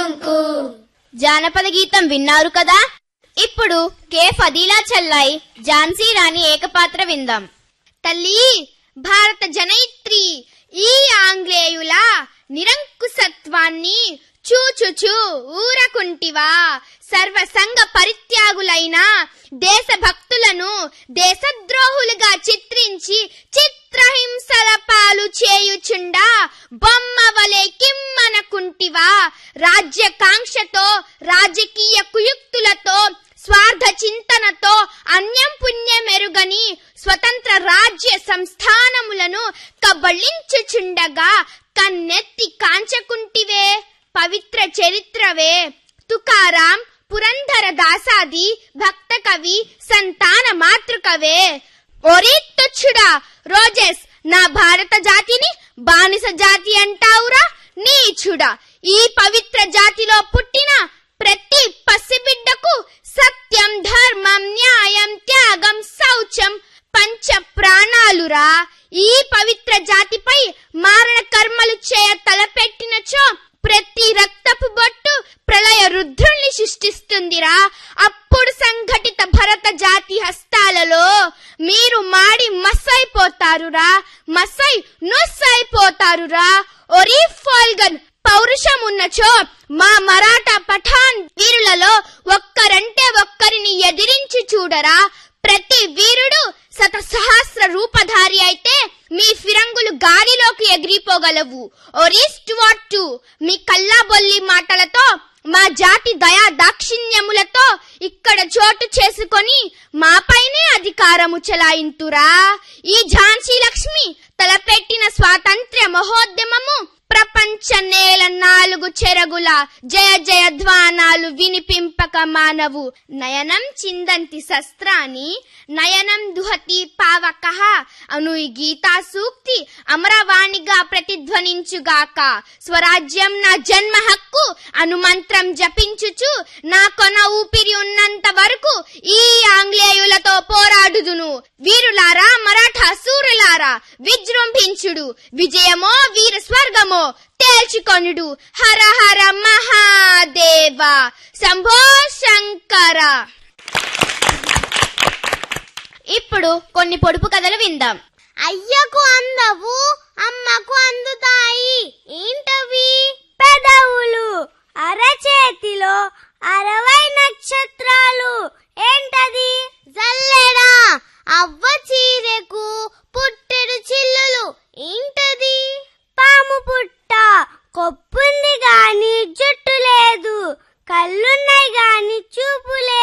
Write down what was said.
కుంకు జానపద గీతం విన్నారు కదా ఇప్పుడు కే ఫదీలా చెల్లాయి ఝాన్సీ రాణి ఏకపాత్ర విందాం తల్లి భారత జనయిత్రి ఈ ఆంగ్లేయుల నిరంకుశత్వాన్ని చూచుచు ఊరకుంటివా సర్వసంగ పరిత్యాగులైన దేశభక్తులను దేశద్రోహులుగా చిత్రించి చిత్రహింసల పాలు చేయుచుండా బొమ్మ వలె కిమ్మనకుంటివా రాజ్యకాంక్షతో రాజకీయ కుయుక్తులతో స్వార్థ చింతనతో అన్యం పుణ్యం ఎరుగని స్వతంత్ర రాజ్య సంస్థానములను కబళించుచుండగా కన్నెత్తి కాంచకుంటివే పవిత్ర చరిత్రవే తుకారాం పురంధర దాసాది భక్త కవి సంతాన మాతృకవే ఒరే తుచ్చుడా రోజెస్ నా భారత జాతిని బానిస జాతి అంటావురా నీచుడా ఈ పవిత్ర జాతిలో పుట్టిన ప్రతి పసిబిడ్డకు సత్యం ధర్మం న్యాయం త్యాగం శౌచం పంచ ప్రాణాలురా ఈ పవిత్ర జాతిపై మారణ కర్మలు చేయ తలపెట్టినచో ప్రతి రక్తపు బొట్టు ప్రళయ రుద్రుల్ని సృష్టిస్తుందిరా అప్పుడు సంఘటిత భరత జాతి హస్తాలలో మీరు మాడి మస్సైపోతారురా మస్సై నుస్సైపోతారురా ఒరి ఫాల్గన్ పౌరుషం ఉన్నచో మా మరాఠా పఠాన్ వీరులలో ఒక్కరంటే ఒక్కరిని ఎదిరించి చూడరా ప్రతి వీరుడు శత సహస్ర రూపధారి అయితే మీ ఫిరంగులు గాలిలోకి ఎగిరిపోగలవు ఒరిస్ట్ వాట్ మీ కల్లాబొల్లి మాటలతో మా జాతి దయా దాక్షిణ్యములతో ఇక్కడ చోటు చేసుకొని మాపైనే అధికారము చెలాయింతురా ఈ ఝాన్సీ లక్ష్మి తలపెట్టిన స్వాతంత్ర్య మహోద్యమము ప్రపంచ నేల నాలుగు చెరగుల జయ జయ ధ్వానాలు వినిపింపక మానవు నయనం చిందంతి శస్త్రాన్ని నయనం దుహతి పావక అను ఈ గీతా సూక్తి అమరవాణిగా ప్రతిధ్వనించుగాక స్వరాజ్యం నా జన్మ హక్కు అను మంత్రం జపించుచు నా కొన ఊపిరి ఉన్నంత వరకు ఈ ఆంగ్లేయులతో పోరాడుదును వీరులారా మరాఠా సూరులారా విజృంభించుడు విజయమో వీర స్వర్గమో తేల్చుకొనుడు హర హర మహాదేవ శంభో శంకర ఇప్పుడు కొన్ని పొడుపు కథలు విందాం అయ్యకు అందవు అమ్మకు అందుతాయి ఏంటవి పెదవులు అరచేతిలో అరవై నక్షత్రాలు ఏంటది జల్లెడా అవ్వ చీరెకు పుట్టెడు చిల్లులు ఏంటది పాము పుట్ట కొప్పుంది గాని జుట్టు లేదు కళ్ళున్నాయి గాని చూపు